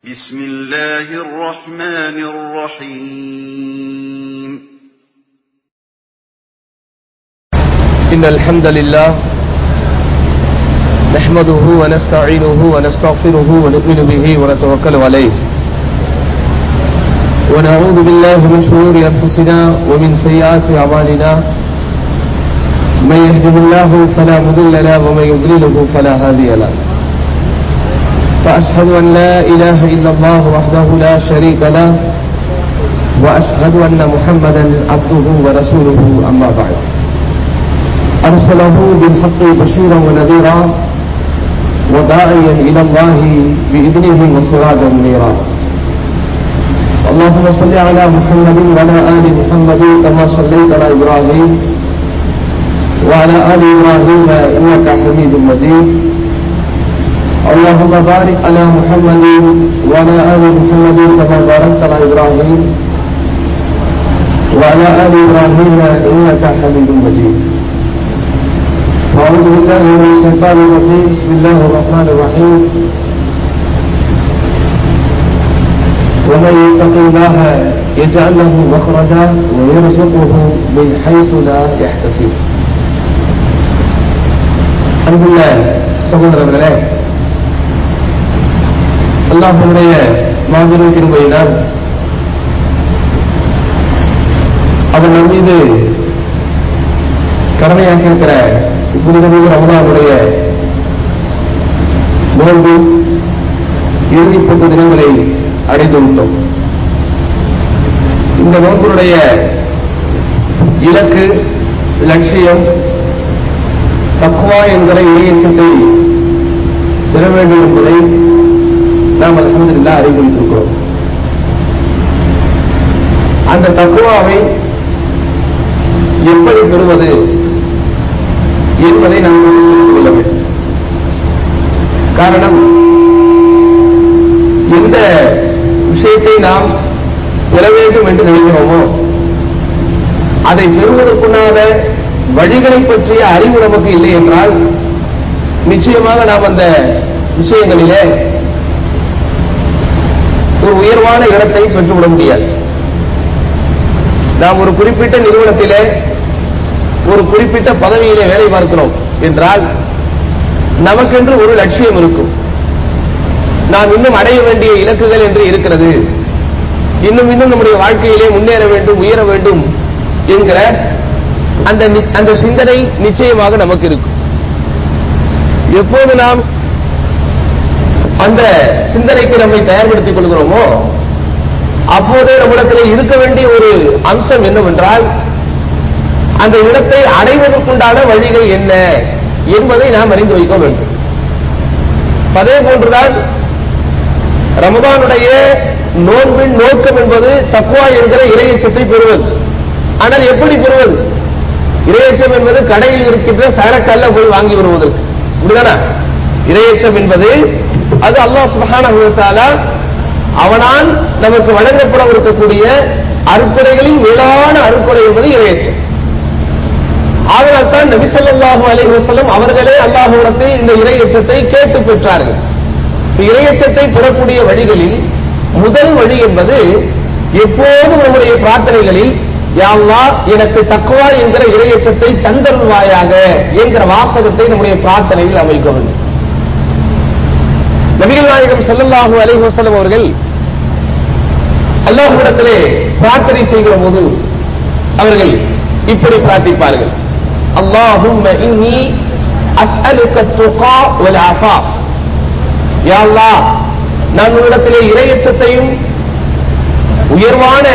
بسم الله الرحمن الرحيم إن الحمد لله نحمده ونستعينه ونستغفره ونؤمن به ونتوكل عليه ونعوذ بالله من شرور أنفسنا ومن سيئات أعمالنا من يهده الله فلا مضل له ومن يضلله فلا هادي له فأشهد أن لا إله إلا الله وحده لا شريك له وأشهد أن محمدا عبده ورسوله أما بعد أرسله بالحق بشيرا ونذيرا وداعيا إلى الله بإذنه وسراجا منيرا اللهم صل على محمد وعلى آل محمد كما صليت على إبراهيم وعلى آل إبراهيم إنك حميد مجيد اللهم بارك على محمد وعلى آل محمد كما باركت على إبراهيم وعلى آل إبراهيم إنك حميد مجيد أعوذ بالله من الشيطان الرجيم بسم الله الرحمن الرحيم ومن يتق الله يجعل له مخرجا ويرزقه من حيث لا يحتسب அன்புள்ள சகோதரர்களே அல்லாஹுடைய மாபெரும் கிருபையினால் அவர் நம் மீது கடமையாக்கி இருக்கிற புனிதமிகு ரமதானுடைய நோன்பு இறுதி பத்து தினங்களை அடைந்து விட்டோம் இந்த நோன்புடைய இலக்கு லட்சியம் தக்குவா என்கிற இறையச்சத்தை பெற வேண்டும் என்பதை நாம் அலமதுல்லா அறிவுறுத்திருக்கிறோம் அந்த தக்குவாவை எப்படி பெறுவது என்பதை நாம் தெரிந்து கொள்ள வேண்டும் காரணம் எந்த விஷயத்தை நாம் பெற வேண்டும் என்று நினைக்கிறோமோ அதை பெறுவதற்குண்டான வழிகளை பற்றிய அறிவு நமக்கு இல்லை என்றால் நிச்சயமாக நாம் அந்த விஷயங்களிலே ஒரு உயர்வான இடத்தை பெற்றுவிட முடியாது நாம் ஒரு குறிப்பிட்ட நிறுவனத்திலே ஒரு குறிப்பிட்ட பதவியிலே வேலை பார்க்கிறோம் என்றால் நமக்கென்று ஒரு லட்சியம் இருக்கும் நாம் இன்னும் அடைய வேண்டிய இலக்குகள் என்று இருக்கிறது இன்னும் இன்னும் நம்முடைய வாழ்க்கையிலே முன்னேற வேண்டும் உயர வேண்டும் என்கிற அந்த அந்த சிந்தனை நிச்சயமாக நமக்கு இருக்கும் எப்போது நாம் அந்த சிந்தனைக்கு நம்மை தயார்படுத்திக் கொள்கிறோமோ அப்போதே நம்மிடத்தில் இருக்க வேண்டிய ஒரு அம்சம் என்னவென்றால் அந்த இடத்தை அடைவதற்குண்டான வழிகள் என்ன என்பதை நாம் அறிந்து வைக்க வேண்டும் அதே போன்றுதான் ரமதானுடைய நோன்பின் நோக்கம் என்பது தக்குவா என்கிற இரையச்சத்தை பெறுவது ஆனால் எப்படி பெறுவது இரையச்சம் என்பது கடையில் இருக்கின்ற சரக்கல்ல போய் வாங்கி வருவதற்கு இப்படிதானா இரையச்சம் என்பது அது அல்லாஹ் சுபஹான அவனால் நமக்கு வழங்கப்பட இருக்கக்கூடிய அறுப்படைகளில் மேலான அறுப்படை என்பது இரையச்சம் ஆதலால் தான் நபிசல்லாஹு அலி வசல்லம் அவர்களே அல்லாஹுடத்தில் இந்த இரையச்சத்தை கேட்டு பெற்றார்கள் இரையச்சத்தை பெறக்கூடிய வழிகளில் முதல் வழி என்பது எப்போதும் நம்முடைய பிரார்த்தனைகளில் யாழ்லா எனக்கு தக்குவா என்கிற இரையச்சத்தை தந்தருவாயாக என்கிற வாசகத்தை நம்முடைய பிரார்த்தனையில் அமைக்க வேண்டும் நபிகள் நாயகம் செல்லல்லாஹு அலி வசல்லம் அவர்கள் அல்லாஹுடத்திலே பிரார்த்தனை செய்கிற போது அவர்கள் இப்படி பிரார்த்திப்பார்கள் اللهم إني أسألك التقى والعفاف يا الله நான் உன்னிடத்திலே இரையச்சத்தையும் உயர்வான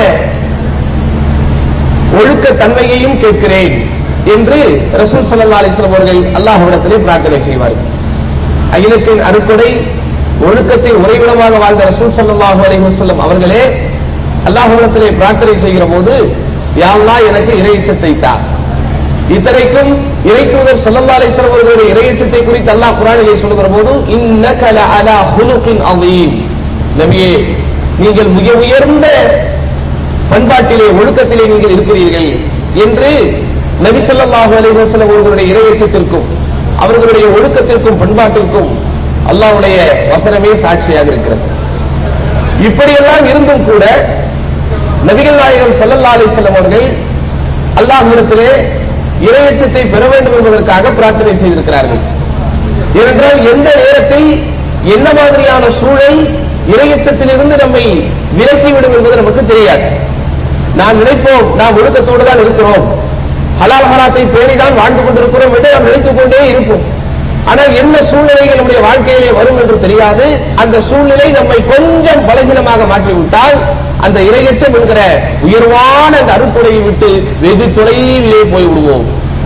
ஒழுக்க தன்மையையும் கேட்கிறேன் என்று ரசூல் சல்லா அலிஸ்லாம் அவர்கள் அல்லாஹ்விடத்திலே பிரார்த்தனை செய்வார்கள் அகிலத்தின் அறுப்படை ஒழுக்கத்தின் உறைவிடமாக வாழ்ந்த ரசூல் சல்லாஹூ அலி வசல்லம் அவர்களே அல்லாஹ்விடத்திலே பிரார்த்தனை செய்கிற போது யாழ்லா எனக்கு இறையச்சத்தை தான் இத்தனைக்கும் இறைத்தூதர் சல்லல்லா அலிஸ்லாம் அவர்களுடைய இறையச்சத்தை குறித்து அல்லாஹ் குரானிலே சொல்லுகிற போது இன்னகல அலா ஹுலுகின் அவீம் நபியே நீங்கள் மிக உயர்ந்த பண்பாட்டிலே ஒழுக்கத்திலே நீங்கள் இருக்கிறீர்கள் என்று நபி ஸல்லல்லாஹு அலைஹி வஸல்லம் அவர்களுடைய இறையச்சத்திற்கும் அவர்களுடைய ஒழுக்கத்திற்கும் பண்பாட்டிற்கும் அல்லாஹ்வுடைய வசனமே சாட்சியாக இருக்கிறது இப்படியெல்லாம் இருந்தும் கூட நபிகள் நாயகம் ஸல்லல்லாஹு அலைஹி வஸல்லம் அவர்கள் அல்லாஹ்விடத்திலே இறையச்சத்தை பெற வேண்டும் என்பதற்காக பிரார்த்தனை செய்திருக்கிறார்கள் ஏனென்றால் எந்த நேரத்தில் என்ன மாதிரியான சூழல் இறையச்சத்திலிருந்து நம்மை விலக்கிவிடும் என்பது நமக்கு தெரியாது நாம் நினைப்போம் நாம் ஒழுக்கத்தோடு தான் இருக்கிறோம் ஹலால் ஹராத்தை பேணிதான் வாழ்ந்து கொண்டிருக்கிறோம் என்று நாம் நினைத்துக் கொண்டே இருப்போம் ஆனால் என்ன சூழ்நிலைகள் நம்முடைய வாழ்க்கையிலே வரும் என்று தெரியாது அந்த சூழ்நிலை நம்மை கொஞ்சம் பலகீனமாக மாற்றிவிட்டால் அந்த இரையச்சம் என்கிற உயர்வான அந்த அருக்குடையை விட்டு வெகு தொலைவிலே போய்விடுவோம்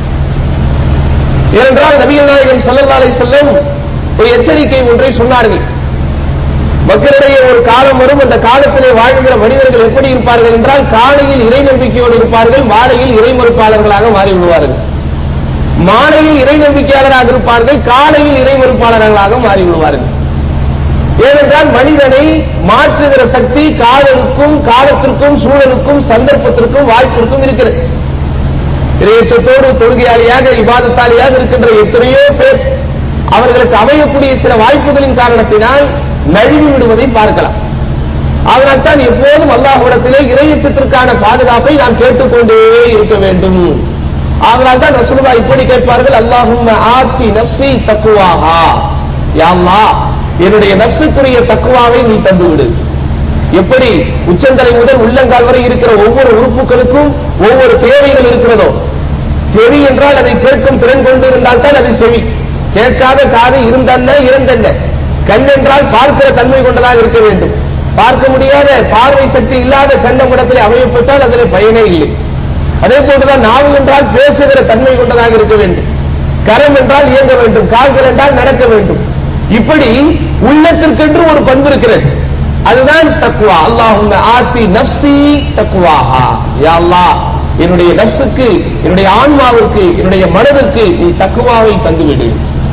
ஏனென்றால் நபிகள் நாயகம் ஸல்லல்லாஹு அலைஹி வஸல்லம் ஒரு எச்சரிக்கை ஒன்றை சொன்னார்கள் மக்களிடையே ஒரு காலம் வரும் அந்த காலத்திலே வாழ்கிற மனிதர்கள் எப்படி இருப்பார்கள் என்றால் காலையில் இறை நம்பிக்கையோடு இருப்பார்கள் மாலையில் இறை மறுப்பாளர்களாக மாறிவிடுவார்கள் மாலையில் இறை நம்பிக்கையாளராக இருப்பார்கள் காலையில் இறை மறுப்பாளர்களாக மாறிவிடுவார்கள் ஏனென்றால் மனிதனை மாற்றுகிற சக்தி காலனுக்கும் காலத்திற்கும் சூழலுக்கும் சந்தர்ப்பத்திற்கும் வாய்ப்பிற்கும் இருக்கிறது இறையச்சத்தோடு தொழுகையாளியாக இபாதத்தாளியாக இருக்கின்ற எத்தனையோ பேர் அவர்களுக்கு அமையக்கூடிய சில வாய்ப்புகளின் காரணத்தினால் நழுவி விடுவதை பார்க்கலாம் அதனால் தான் எப்போதும் அல்லாஹ்விடத்திலே இறையச்சத்திற்கான பாதுகாப்பை நாம் கேட்டுக்கொண்டே இருக்க வேண்டும் அதனால் தான் ரசூலுல்லாஹ் இப்படி கேட்பார்கள் அல்லாஹும்ம ஆத்தி நப்சி தக்குவாஹா யா அல்லாஹ் என்னுடைய நப்சுக்குரிய தக்குவாவை நீ தந்துவிடு எப்படி உச்சந்தலை முதல் உள்ளங்கால் வரை இருக்கிற ஒவ்வொரு உறுப்புகளுக்கும் ஒவ்வொரு தேவைகள் இருக்கிறதோ செவி என்றால் அதை கேட்கும் திறன் கொண்டு இருந்தால் தான் அது செவி கேட்காத காது இருந்தன்ன இருந்தன்ன கண் என்றால் பார்க்கிற தன்மை கொண்டதாக இருக்க வேண்டும் பார்க்க முடியாத பார்வை சக்தி இல்லாத கண்ணமிடத்திலே அமையப்பட்டால் அதிலே பயனே இல்லை அதே போன்றுதான் நாவு என்றால் பேசுகிற தன்மை கொண்டதாக இருக்க வேண்டும் கரம் என்றால் இயங்க வேண்டும் கால்கள் என்றால் நடக்க வேண்டும் இப்படி உள்ளத்திற்கென்று ஒரு பண்பு இருக்கிறது அதுதான் தக்குவா அல்லாஹும்ம ஆத்தி நப்சி தக்குவாஹா யா அல்லாஹ் என்னுடைய நப்சுக்கு என்னுடைய ஆன்மாவிற்கு என்னுடைய மனதிற்கு நீ தக்குவாவை தந்துவிடு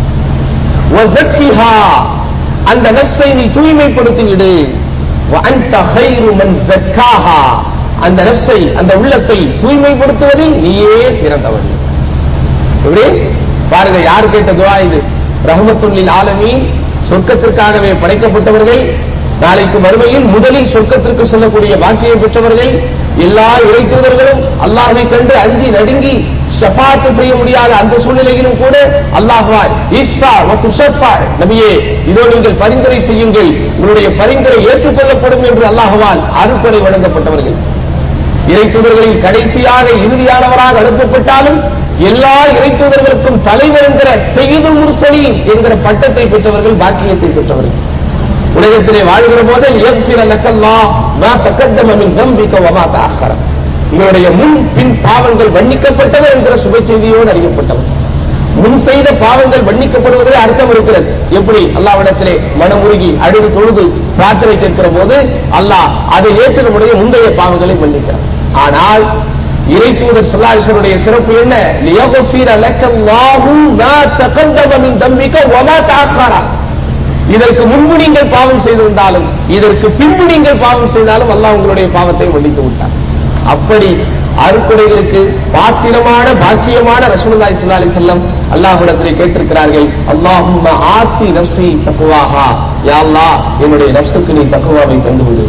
வஸக்கிஹா அந்த நப்சை நீ தூய்மைப்படுத்தி விடு வஅன்த கைரு மன் ஸக்காஹா அந்த நப்சை அந்த உள்ளத்தை தூய்மைப்படுத்துவதில் நீயே சிறந்தவன் எப்படி பாருங்க யார் கேட்ட துவா இது ரஹமத்துல்லில் ஆலமீன் சொர்க்கத்திற்காகவே படைக்கப்பட்டவர்கள் நாளைக்கு மறுமையில் முதலில் சொர்க்கத்திற்கு செல்லக்கூடிய பாக்கியை பெற்றவர்கள் எல்லா இறைத்தூதர்களும் அல்லாஹை கண்டு அஞ்சி நடுங்கி ஷஃபாத்து செய்ய முடியாத அந்த சூழ்நிலையிலும் கூட அல்லாஹ்வா ஈஸ்பா துஷஃபா நபியே இதோ நீங்கள் பரிந்துரை செய்யுங்கள் உங்களுடைய பரிந்துரை ஏற்றுக்கொள்ளப்படும் என்று அல்லாஹ்வால் அருப்படை வழங்கப்பட்டவர்கள் இறைத்தூதர்களில் கடைசியாக இறுதியானவராக அனுப்பப்பட்டாலும் எல்லா இறைத்தூதர்களுக்கும் தலைவர் என்கிற செய்து முர்சலீன் என்கிற பட்டத்தை பெற்றவர்கள் பாக்கியத்தை பெற்றவர்கள் உலகத்திலே வாழ்கிற போதே யக்ஃபிர லக்கல்லாஹ் மா தக்கத்தம மின் தம்பிக வமா தஅக்கர உங்களுடைய முன் பின் பாவங்கள் மன்னிக்கப்பட்டவர் என்கிற சுப செய்தியோடு அறியப்பட்டவர் முன் செய்த பாவங்கள் மன்னிக்கப்படுவதில் அர்த்தம் இருக்கிறது எப்படி அல்லாவிடத்திலே மனமுருகி அழுது தொழுது பிரார்த்தனை கேட்கிற போது அல்லாஹ் அதை ஏற்று நம்முடைய முந்தைய பாவங்களை மன்னிக்கிறார் ஆனால் இறைத்தூதர் சல்லாஹனுடைய சிறப்பு என்ன லியகுஃபிர லக்கல்லாஹு மா தகத்தம மின் தம்பிக வமா தஅக்கரா இதற்கு முன்பு நீங்கள் பாவம் செய்திருந்தாலும் இதற்கு பின்பு நீங்கள் பாவம் செய்தாலும் அல்லாஹ் உங்களுடைய பாவத்தை மன்னித்து விட்டார் அப்படி அருக்குடைகளுக்கு பாத்திரமான பாக்கியமான ரசூலுல்லாஹி ஸல்லல்லாஹு அலைஹி வஸல்லம் அல்லாஹ்விடத்திலே கேட்டிருக்கிறார்கள் அல்லாஹும்ம ஆத்தி நஃப்ஸி தக்வாஹா யா அல்லாஹ் என்னுடைய நஃப்ஸுக்கு நீ தக்வாவை தந்து விடு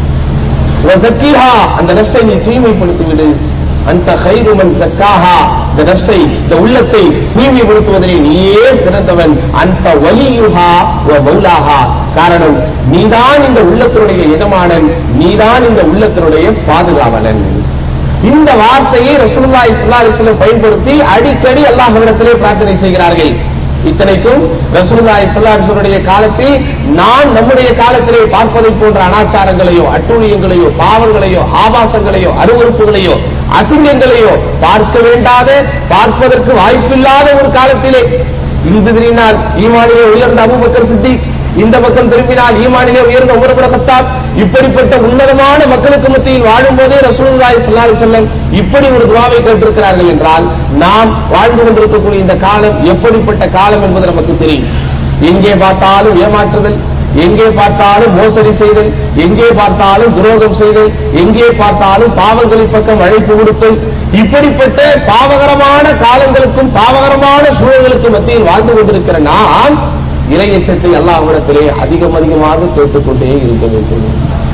வஸக்கிஹா அந்த நஃப்ஸை நீ தூய்மைப்படுத்தி விடு அந்த கைரு மன் சக்காஹா இந்த நப்சை இந்த உள்ளத்தை தூய்மைப்படுத்துவதிலே நீயே சிறந்தவன் அந்த வலியுஹா வ மௌலாஹா காரணம் நீதான் இந்த உள்ளத்தினுடைய எஜமானன் நீதான் இந்த உள்ளத்தினுடைய பாதுகாவலன் இந்த வார்த்தையை ரசூலுல்லாஹி ஸல்லல்லாஹு அலைஹி வஸல்லம் பயன்படுத்தி அடிக்கடி அல்லாஹ்விடத்திலே பிரார்த்தனை செய்கிறார்கள் இத்தனைக்கும் ரசூலுல்லாஹி ஸல்லல்லாஹு அலைஹி வஸல்லுடைய காலத்தில் நான் நம்முடைய காலத்திலே பார்ப்பதை போன்ற அனாச்சாரங்களையோ அட்டூழியங்களையோ பாவங்களையோ ஆபாசங்களையோ அருவறுப்புகளையோ அசிங்கங்களையோ பார்க்க வேண்டாத பார்ப்பதற்கு வாய்ப்பில்லாத ஒரு காலத்திலே இந்து திரும்பினால் ஈமானிலே உயர்ந்த அபூபக்கர் சித்திக் இந்த பக்கம் திரும்பினால் ஈமானிலே உயர்ந்த உமர் இப்னு கத்தாப் இப்படிப்பட்ட உன்னதமான மக்களுக்கு மத்தியில் வாழும் போதே ரசூலுல்லாஹி ஸல்லல்லாஹு அலைஹி வஸல்லம் இப்படி ஒரு துவாவை கேட்டிருக்கிறார்கள் என்றால் நாம் வாழ்ந்து கொண்டிருக்கக்கூடிய இந்த காலம் எப்படிப்பட்ட காலம் என்பது நமக்கு தெரியும் எங்கே பார்த்தாலும் ஏமாற்றுதல் எங்கே பார்த்தாலும் மோசடி செய்தல் எங்கே பார்த்தாலும் துரோகம் செய்தல் எங்கே பார்த்தாலும் பாவங்களின் பக்கம் அழைப்பு கொடுத்தல் இப்படிப்பட்ட பாவகரமான காலங்களுக்கும் பாவகரமான சூழல்களுக்கும் மத்தியில் வாழ்ந்து கொண்டிருக்கிற நாம் இறையச்சத்தை அல்லாஹ்விடத்திலே அதிகம் அதிகமாக கேட்டுக்கொண்டே இருக்க வேண்டும்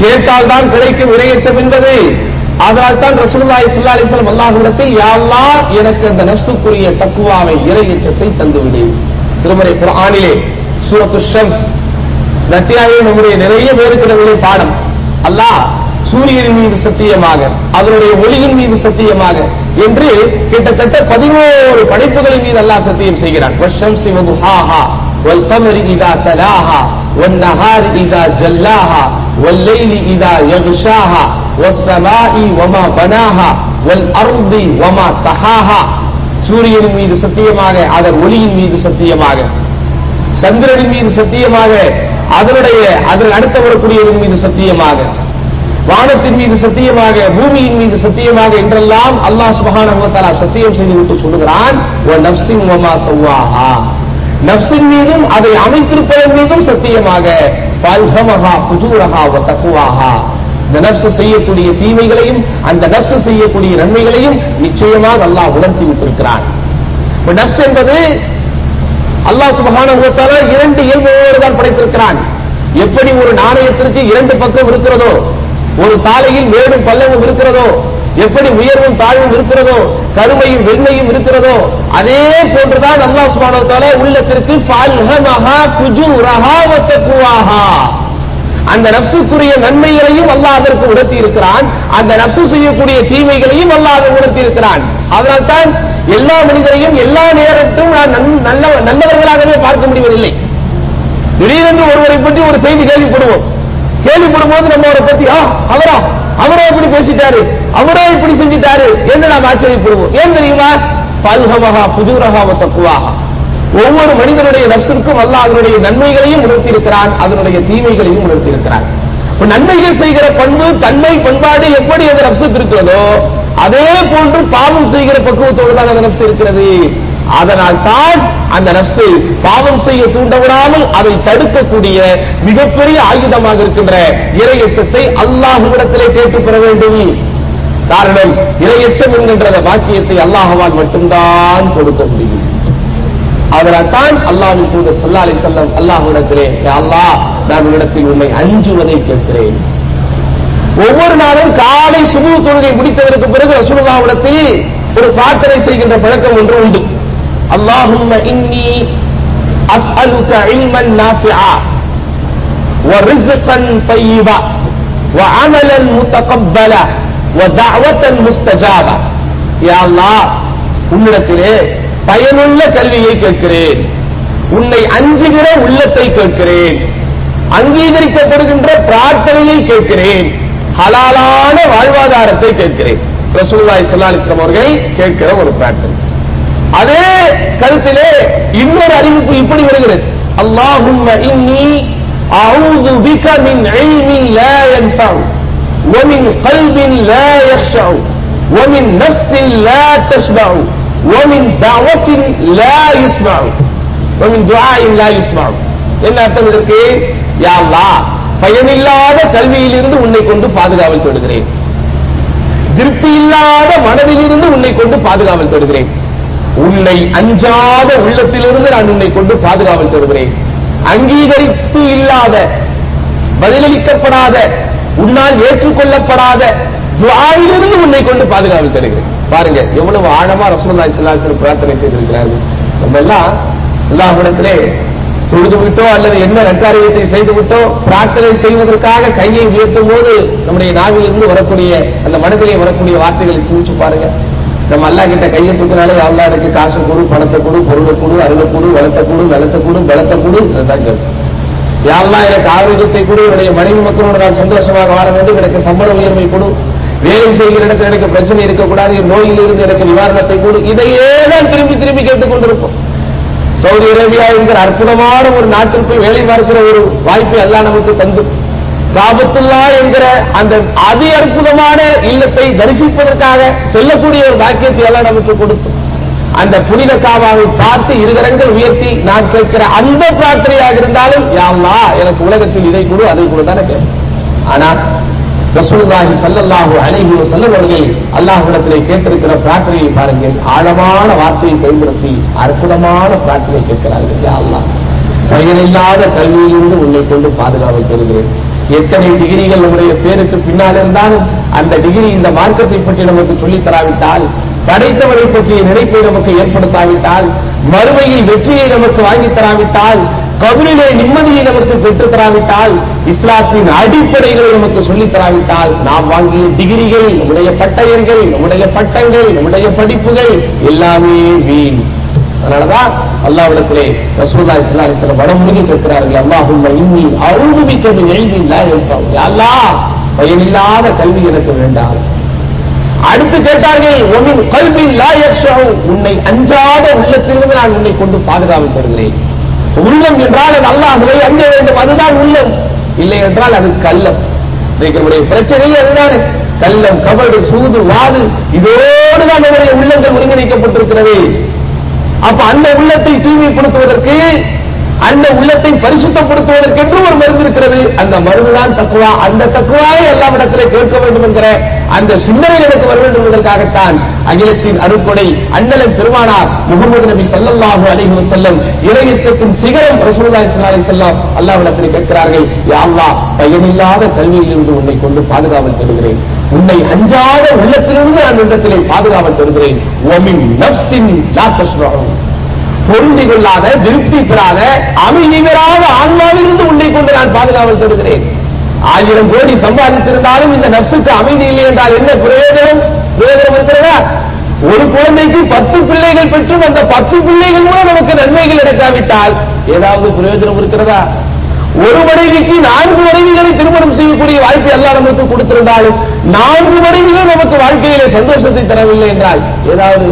கேட்டால் தான் கிடைக்கும் இரையச்சம் என்பது அதனால் தான் ரசூலுல்லாஹி ஸல்லல்லாஹு அலைஹி வஸல்லம் அல்லாஹ்விடத்தில் யா அல்லாஹ் எனக்கு அந்த நஃப்ஸுக்குரிய தக்குவாவை இரையச்சத்தை தந்துவிடு திருமறை குர்ஆனிலே சூரத்து ஷம்ஸ் இந்த அத்தியாயம் நம்முடைய நிறைய பேருக்கிடவில்லை பாடம் அல்லாஹ் சூரியன் மீது சத்தியமாக அதனுடைய ஒளியின் மீது சத்தியமாக என்று கிட்டத்தட்ட பதினோரு படைப்புகளின் மீது அல்லாஹ் சத்தியம் செய்கிறான் வஷம்சி வதுஹாஹா والقمر إذا تلاها والنهار إذا جلاها والليل إذا يغشاها والسماء وما بناها والأرض وما طحاها சூரியன் மீது சத்தியமாக அதன் ஒளியின் மீது சத்தியமாக சந்திரனின் மீது சத்தியமாக அதனுடைய அதன் அடுத்த வரக்கூடியதன் மீது சத்தியமாக வானத்தின் மீது சத்தியமாக பூமியின் மீது சத்தியமாக என்றெல்லாம் அல்லாஹ் சுபஹானஹு வ தஆலா சத்தியம் செய்துவிட்டு சொல்லுகிறான் "வ நஃப்ஸின் வமா சவ்வாஹா நஃப்ஸின் மீதும் அதை அமைத்திருப்பதன் மீதும் சத்தியமாக ஃபல்ஹமஹா ஃபுஜூரஹா வ தக்வாஹா இந்த நஃப்ஸ் செய்யக்கூடிய தீமைகளையும் அந்த நஃப்ஸ் செய்யக்கூடிய நன்மைகளையும் நிச்சயமாக அல்லாஹ் உணர்த்தி விட்டிருக்கிறான் இப்ப நஃப்ஸ் என்பது அல்லாஹ் சுபஹானஹு வ தஆலா இரண்டு இயல்புகளோடு தான் படைத்திருக்கிறான் எப்படி ஒரு நாணயத்திற்கு இரண்டு பக்கம் இருக்கிறதோ ஒரு சாலையில் மேடும் பள்ளமும் இருக்கிறதோ எப்படி உயர்வும் தாழ்வும் இருக்கிறதோ கருமையும் வெண்மையும் இருக்கிறதோ அதே போன்றுதான் அல்லாஹ் சுப்ஹானஹு வ தஆலா உள்ளத்திற்கு ஃபல்ஹமஹா ஃபுஜூரஹா வ தக்வாஹா அந்த நப்சுக்குரிய நன்மைகளையும் அல்லாஹ் அதற்கு உணர்த்தி இருக்கிறான் அந்த நப்சு செய்யக்கூடிய தீமைகளையும் அல்லாஹ் அதை உணர்த்தி இருக்கிறான் அதனால்தான் எல்லா மனிதரையும் எல்லா நேரத்திலும் நான் நன்- நல்ல நல்லவர்களாகவே பார்க்க முடிவதில்லை திடீரென்று ஒருவரை பற்றி ஒரு செய்தி கேள்விப்படுவோம் கேள்விப்படும் போது நம்ம அவரை பத்தி ஆ அவரா அவரா இப்படி பேசிட்டாரு அவரா இப்படி செஞ்சிட்டாரு என்று நாம் ஆச்சரியப்படுவோம் ஏன் தெரியுமா பல்ஹமஹா புஜூரஹா வ தக்குவாஹா ஒவ்வொரு மனிதனுடைய நப்சிற்கும் அல்லாஹ் அதனுடைய நன்மைகளையும் உணர்த்தி இருக்கிறான் அதனுடைய தீமைகளையும் உணர்த்தி இருக்கிறான் இப்ப நன்மைகள் செய்கிற பண்பு தன்மை பண்பாடு எப்படி அந்த நப்சுக்கு இருக்கிறதோ அதே போன்று பாவம் செய்கிற பக்குவத்தோடு தான் அந்த நப்சு இருக்கிறது அதனால் தான் அந்த நப்சை பாவம் செய்ய தூண்டவிடாமல் அதை தடுக்கக்கூடிய மிகப்பெரிய ஆயுதமாக இருக்கின்ற இரையச்சத்தை அல்லாஹுவிடத்திலே கேட்டு பெற வேண்டும் காரணம் இரையச்சம் என்கின்ற அந்த வாக்கியத்தை அல்லாஹ்வால் மட்டும்தான் கொடுக்க முடியும் அதனால் தான் அல்லாஹ்வின் தூதர் ஸல்லல்லாஹு அலைஹி வஸல்லம் அல்லாஹ்விடத்திலே யா அல்லாஹ் நான் உன்னிடத்தில் உன்னை அஞ்சுவதை கேட்கிறேன் ஒவ்வொரு நாளும் காலை சுபு தொழுகை முடித்ததற்கு பிறகு ரசூலுல்லாஹ்விடத்தில் ஒரு பிரார்த்தனை செய்கின்ற பழக்கம் ஒன்று உண்டு அல்லாஹும்ம இன்னி அஸ்அலுக இல்மன் நாஃபிஆ ورزقا طيبا وعملا متقبلا ودعوة مستجابة يا الله உன்னிடத்திலே பயனுள்ள கல்வியை கேட்கிறேன் உன்னை அஞ்சுகிற உள்ளத்தை கேட்கிறேன் அங்கீகரிக்கப்படுகின்ற பிரார்த்தனையை கேட்கிறேன் ஹலாலான வாழ்வாதாரத்தை கேட்கிறேன் ரசூலுல்லாஹி ஸல்லல்லாஹு அலைஹி வஸல்லம் அவர்கள் கேட்கிற ஒரு பிரார்த்தனை அதே கருத்திலே இன்னொரு அறிவிப்பு இப்படி வருகிறது அல்லாஹும்ம இன்னி அஊது பிக மின் இல்மின் லா யன்ஃபஉ ومن قلب لا يخشع ومن نفس لا تشبع ومن دعوة لا يسمع ومن دعاء لا يسمع என்ன அர்த்தம் இதற்கு யா அல்லாஹ் பயனில்லாத கல்வியிலிருந்து உன்னை கொண்டு பாதுகாவல் தொடுகிறேன் திருப்தி இல்லாத மனதிலிருந்து உன்னை கொண்டு பாதுகாவல் தருகிறேன் உன்னை அஞ்சாத உள்ளத்திலிருந்து நான் உன்னை கொண்டு பாதுகாவல் தருகிறேன் அங்கீகரித்து இல்லாத பதிலளிக்கப்படாத உன்னால் ஏற்றுக்கொள்ளப்படாத துஆவிலிருந்து உன்னை கொண்டு பாதுகாவல் தருகிறேன் பாருங்க எவ்வளவு ஆழமா ரசூலுல்லாஹி ஸல்லல்லாஹு அலைஹி வஸல்லம் பிரார்த்தனை செய்திருக்கிறார்கள் நம்ம எல்லாம் அல்லாஹ்விடத்திலே தொழுது விட்டோ அல்லது என்ன நற்காரியத்தை செய்து விட்டோ பிரார்த்தனை செய்வதற்காக கையை உயர்த்தும் போது நம்முடைய நாவிலிருந்து வரக்கூடிய அந்த மனதிலே வரக்கூடிய வார்த்தைகளை சிந்திச்சு பாருங்க நம்ம அல்லா கிட்ட கையை தூக்கினாலே அல்லா எனக்கு காசு கொடு பணத்தை கொடு பொருளை கொடு அருளை கொடு வளத்தை கொடு நலத்தை கொடு பலத்தை கொடு இதுதான் கேட்கும் யாரெல்லாம் எனக்கு ஆரோக்கியத்தை கொடு என்னுடைய மனைவி மக்களோடு நான் சந்தோஷமாக வாழ வேண்டும் எனக்கு சம்பள உயர்வை கொடு வேலை செய்கிற இடத்துல எனக்கு பிரச்சனை இருக்கக்கூடாது என் நோயிலிருந்து எனக்கு நிவாரணத்தை கொடு இதையே தான் திரும்பி திரும்பி கேட்டுக் கொண்டிருப்போம் சவுதி அரேபியா என்கிற அற்புதமான ஒரு நாட்டில் போய் வேலை பார்க்கிற ஒரு வாய்ப்பை எல்லாம் நமக்கு தந்து காபத்துல்லா என்கிற அந்த அதி அற்புதமான இல்லத்தை தரிசிப்பதற்காக செல்லக்கூடிய ஒரு பாக்கியத்தை எல்லாம் நமக்கு கொடுத்து அந்த புனித காபாவை பார்த்து இருகரங்கள் உயர்த்தி நான் கேட்கிற அந்த பிரார்த்தனையாக இருந்தாலும் யா அல்லாஹ் எனக்கு உலகத்தில் இதை கொடு அதை கொடு தானே கேட்பேன் ஆனால் ரசூலுல்லாஹி ஸல்லல்லாஹு அலைஹி வஸல்லம் அவர்கள் அல்லாஹ்விடத்திலே கேட்டிருக்கிற பிரார்த்தனையை பாருங்கள் ஆழமான வார்த்தையை பயன்படுத்தி அற்புதமான பிரார்த்தனை கேட்கிறார்கள் யா அல்லாஹ் பயனில்லாத கல்வியிலிருந்து உன்னை கொண்டு பாதுகாவல் தருகிறேன் எத்தனை டிகிரிகள் நம்முடைய பேருக்கு பின்னால் இருந்தாலும் அந்த டிகிரி இந்த மார்க்கத்தை பற்றி நமக்கு சொல்லித் தராவிட்டால் படைத்தவரை பற்றிய நினைப்பை நமக்கு ஏற்படுத்தாவிட்டால் மறுமையில் வெற்றியை நமக்கு வாங்கித் தராவிட்டால் கபரிலே நிம்மதியை நமக்கு பெற்றுத் தராவிட்டால் இஸ்லாத்தின் அடிப்படைகளை நமக்கு சொல்லித் தராவிட்டால் நாம் வாங்கிய டிகிரிகள் நம்முடைய பட்டயங்கள் நம்முடைய பட்டங்கள் நம்முடைய படிப்புகள் எல்லாமே வீண் அதனாலதான் அல்லாவிடத்திலே ரசூலுல்லாஹி ஸல்லல்லாஹு அலைஹி வஸல்லம் வடமுருகி கேட்கிறார்கள் அல்லாஹும்ம இன்னி அஊது பிக்க மின் இல்மின் லா யன்ஃபஉ யா அல்லாஹ் பயனில்லாத கல்வி எனக்கு வேண்டாம் அடுத்து கேட்டார்கள் ஒமின் கல்வின் லா யக்ஷஉ உன்னை அஞ்சாத உள்ளத்திலிருந்து நான் உன்னை கொண்டு பாதுகாப்பு தருகிறேன் உள்ளம் என்றால் அது அல்லாஹ்வை அஞ்ச வேண்டும் அதுதான் உள்ளம் இல்லை என்றால் அது கல்லம் இன்றைக்கு நம்முடைய பிரச்சனையே அதுதானே கல்லம் கபடு சூது வாது இதோடு தான் நம்முடைய உள்ளங்கள் ஒருங்கிணைக்கப்பட்டிருக்கிறது அப்ப அந்த உள்ளத்தை தூய்மைப்படுத்துவதற்கு அந்த உள்ளத்தை பரிசுத்தப்படுத்துவதற்கென்று ஒரு மருந்து இருக்கிறது அந்த மருந்துதான் தக்குவா அந்த தக்குவாவை எல்லாம் இடத்திலே கேட்க வேண்டும் என்கிற அந்த சிந்தனை எனக்கு வர வேண்டும் என்பதற்காகத்தான் அகிலத்தின் அருப்படை அண்ணலன் பெருமானார் முகமது நபி ஸல்லல்லாஹு அலைஹி வஸல்லம் இறையச்சத்தின் சிகரம் ரசூலுல்லாஹி ஸல்லல்லாஹு அலைஹி வஸல்லம் அல்லாஹ்விடத்தில் கேட்கிறார்கள் யா அல்லாஹ் பயனில்லாத கல்வியிலிருந்து உன்னை கொண்டு பாதுகாவல் தருகிறேன் உன்னை அஞ்சாத உள்ளத்திலிருந்து நான் இடத்திலே பாதுகாவல் தருகிறேன் ஒமின் நஃப்ஸின் லா தஸ்மஹு பொருந்தி கொள்ளாத திருப்தி பெறாத அமைதி பெறாத ஆன்மாவிலிருந்து உன்னை கொண்டு நான் பாதுகாவல் தருகிறேன் ஆயிரம் கோடி சம்பாதித்திருந்தாலும் இந்த நப்சுக்கு அமைதி இல்லை என்றால் என்ன பிரயோஜனம் பிரயோஜனம் இருக்கிறதா ஒரு குழந்தைக்கு பத்து பிள்ளைகள் பெற்றும் அந்த பத்து பிள்ளைகள் மூலம் நமக்கு நன்மைகள் கிடைக்காவிட்டால் ஏதாவது பிரயோஜனம் இருக்கிறதா ஒரு மனைவிக்கு நான்கு மனைவிகளை திருமணம் செய்யக்கூடிய வாய்ப்பை எல்லாம் நமக்கு கொடுத்திருந்தாலும் நான்கு மனைவிகள் நமக்கு வாழ்க்கையிலே சந்தோஷத்தை தரவில்லை என்றால் ஏதாவது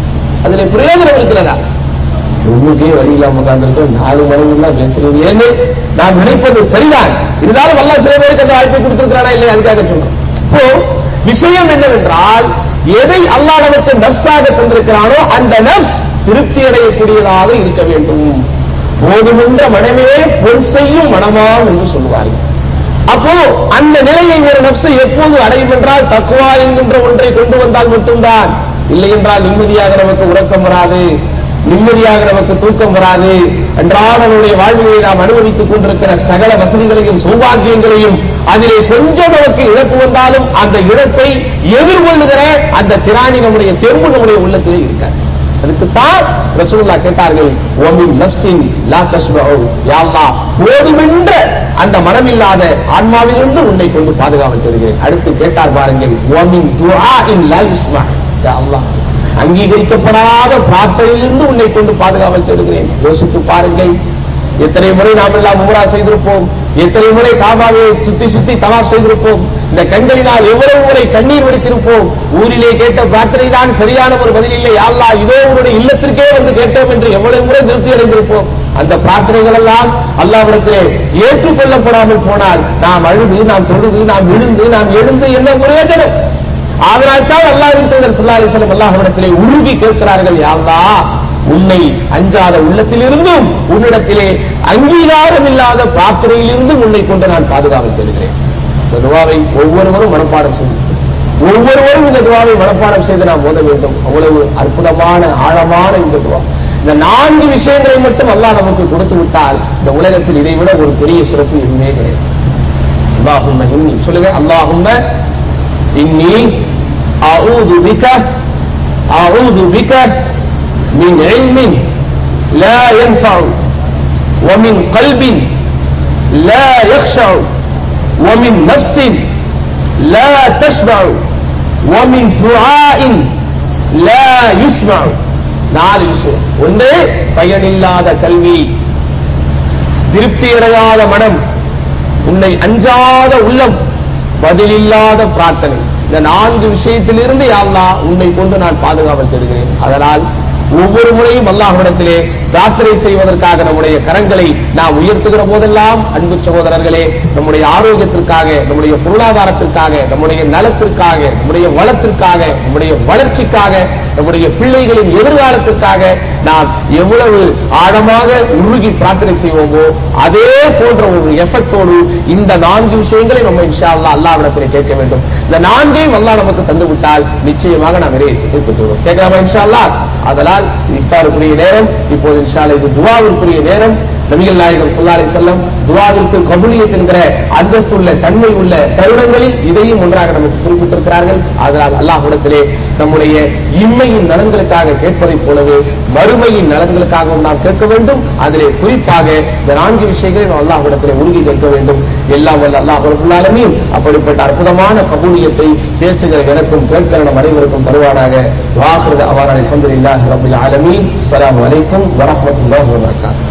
அதுல பிரயோஜனம் இருக்கிறதா ஒண்ணுக்கே வழி இல்லாம உட்கார்ந்துருக்கோம் நாலு மனைவி தான் பேசுறீங்க ஏன்னு நாம் நினைப்பது சரிதான் இருந்தாலும் அல்லா சில பேருக்கு அந்த வாய்ப்பை கொடுத்திருக்கிறானா இல்லையா அதுக்காக சொல்றோம் இப்போ விஷயம் என்னவென்றால் எதை அல்லாஹ் நமக்கு நப்ஸாக தந்திருக்கிறானோ அந்த நப்ஸ் திருப்தி அடையக்கூடியதாக இருக்க வேண்டும் போதுமென்ற மனமே பொன் செய்யும் மனமாம் என்று சொல்லுவார்கள் அப்போ அந்த நிலையை ஒரு நப்சை எப்போது அடையும் என்றால் தக்குவா என்கின்ற ஒன்றை கொண்டு வந்தால் மட்டும்தான் இல்லை என்றால் நிம்மதியாக நமக்கு உறக்கம் வராது நிம்மதியாக நமக்கு தூக்கம் வராது அன்றாட நம்முடைய வாழ்வியை நாம் அனுபவித்துக் கொண்டிருக்கிற சகல வசதிகளையும் சௌபாகியங்களையும் அதிலே கொஞ்சம் நமக்கு இழப்பு வந்தாலும் அந்த இழப்பை எதிர்கொள்ளுகிற அந்த திராணி நம்முடைய தெருவு நம்முடைய உள்ளத்திலே இருக்காது அதுக்குத்தான் ரசூல்லா கேட்டார்கள் ஒமின் நப்சின் லா தஸ்மஹு யா அல்லாஹ் போதுமென்ற அந்த மனமில்லாத ஆன்மாவிலிருந்து உன்னை கொண்டு பாதுகாவல் தருகிறேன் அடுத்து கேட்டார் பாருங்கள் ஒமின் துஆஇன் லா யுஸ்மா யா அல்லாஹ் அங்கீகரிக்கப்படாத பிரார்த்தனையிலிருந்து உன்னை கொண்டு பாதுகாவல் தேடுகிறேன் யோசித்து பாருங்கள் எத்தனை முறை நாம் எல்லாம் உமரா செய்திருப்போம் எத்தனை முறை காபாவை சுத்தி சுத்தி தவாப் செய்திருப்போம் இந்த கண்களினால் எவ்வளவு முறை கண்ணீர் வடித்திருப்போம் ஊரிலே கேட்ட பிரார்த்தனை தான் சரியான ஒரு பதில் இல்லை யாழ்லா இதோ உன்னுடைய இல்லத்திற்கே வந்து கேட்டோம் என்று எவ்வளவு முறை திருப்தி அடைந்திருப்போம் அந்த பிரார்த்தனைகள் எல்லாம் அல்லாவிடத்திலே ஏற்றுக்கொள்ளப்படாமல் போனால் நாம் அழுது நாம் தொழுது நாம் விழுந்து நாம் எழுந்து என்ன பிரயோஜனம் அதனால்தான் அல்லாஹ்வின் தூதர் ஸல்லல்லாஹு அலைஹி வஸல்லம் அல்லாஹ்விடத்திலே உருகி கேட்கிறார்கள் யா அல்லாஹ் உன்னை அஞ்சாத உள்ளத்திலிருந்தும் உன்னிடத்திலே அங்கீகாரம் இல்லாத பிரார்த்தனையிலிருந்தும் உன்னை கொண்டு நான் பாதுகாவல் தருகிறேன் இந்த துவாவை ஒவ்வொருவரும் மனப்பாடம் செய்யும் ஒவ்வொருவரும் இந்த துவாவை மனப்பாடம் செய்து நாம் ஓத வேண்டும் அவ்வளவு அற்புதமான ஆழமான இந்த துவா இந்த நான்கு விஷயங்களை மட்டும் அல்லாஹ் நமக்கு கொடுத்து விட்டால் இந்த உலகத்தில் இதை விட ஒரு பெரிய சிறப்பு எதுவுமே கிடையாது அல்லாஹும்ம இன்னி சொல்லுங்க அல்லாஹும்ம இன்னி அஊது பிக அஊது பிக من علم لا ينفع ومن قلب لا يخشع ومن نفس لا تشبع ومن دعاء لا يسمع நாலு விஷயம் ஒன்று பயனில்லாத கல்வி திருப்தியடையாத மனம் உன்னை அஞ்சாத உள்ளம் பதிலில்லாத பிரார்த்தனை இந்த நான்கு விஷயத்திலிருந்து யாழ்லா உன்னை கொண்டு நான் பாதுகாவல் தருகிறேன் அதனால் ஒவ்வொரு முறையும் அல்லாஹ்விடத்திலே பிரார்த்தனை செய்வதற்காக நம்முடைய கரங்களை நாம் உயர்த்துகிற போதெல்லாம் அன்பு சகோதரர்களே நம்முடைய ஆரோக்கியத்திற்காக நம்முடைய பொருளாதாரத்திற்காக நம்முடைய நலத்திற்காக நம்முடைய வளத்திற்காக நம்முடைய வளர்ச்சிக்காக நம்முடைய பிள்ளைகளின் எதிர்காலத்திற்காக நாம் எவ்வளவு ஆழமாக உருகி பிரார்த்தனை செய்வோமோ அதே போன்ற ஒரு எஃபெக்டோடு இந்த நான்கு விஷயங்களை நம்ம இன்ஷா அல்லா அல்லாவிடத்தில் கேட்க வேண்டும் இந்த நான்கையும் அல்லாஹ் நமக்கு தந்து விட்டால் நிச்சயமாக நாம் இறையச்சத்தை பெற்றுள்ளோம் கேட்கலாமா இன்ஷா அல்லா அதனால் இது இஃப்தாருக்குரிய நேரம் இப்போது இன்ஷா அல்லாஹ் இது துவாவிற்குரிய நேரம் நபிகள் நாயகம் ஸல்லல்லாஹு அலைஹி வஸல்லம் துஆவிற்கு கபூலியத் என்கிற அந்தஸ்துள்ள தன்மை உள்ள தருணங்களில் இதையும் ஒன்றாக நமக்கு குறிப்பிட்டிருக்கிறார்கள் அதனால் அல்லாஹ்விடத்திலே நம்முடைய இம்மையின் நலன்களுக்காக கேட்பதைப் போலவே மறுமையின் நலன்களுக்காகவும் நாம் கேட்க வேண்டும் அதிலே குறிப்பாக இந்த நான்கு விஷயங்களை நாம் அல்லாஹ்விடத்திலே உறுதி கேட்க வேண்டும் எல்லாம் வல்ல அல்லாஹ் ரப்பல் ஆலமீன் அப்படிப்பட்ட அற்புதமான கபூலியத்தை பேசுகிற எனக்கும் கேட்கிற நம் அனைவருக்கும் தருவானாக வாஹிர அவான அல்ஹம்துலில்லாஹி ரப்பில் ஆலமீன் அஸ்ஸலாமு அலைக்கும் வரஹ்மத்துல்லாஹி வபரகாத்துஹு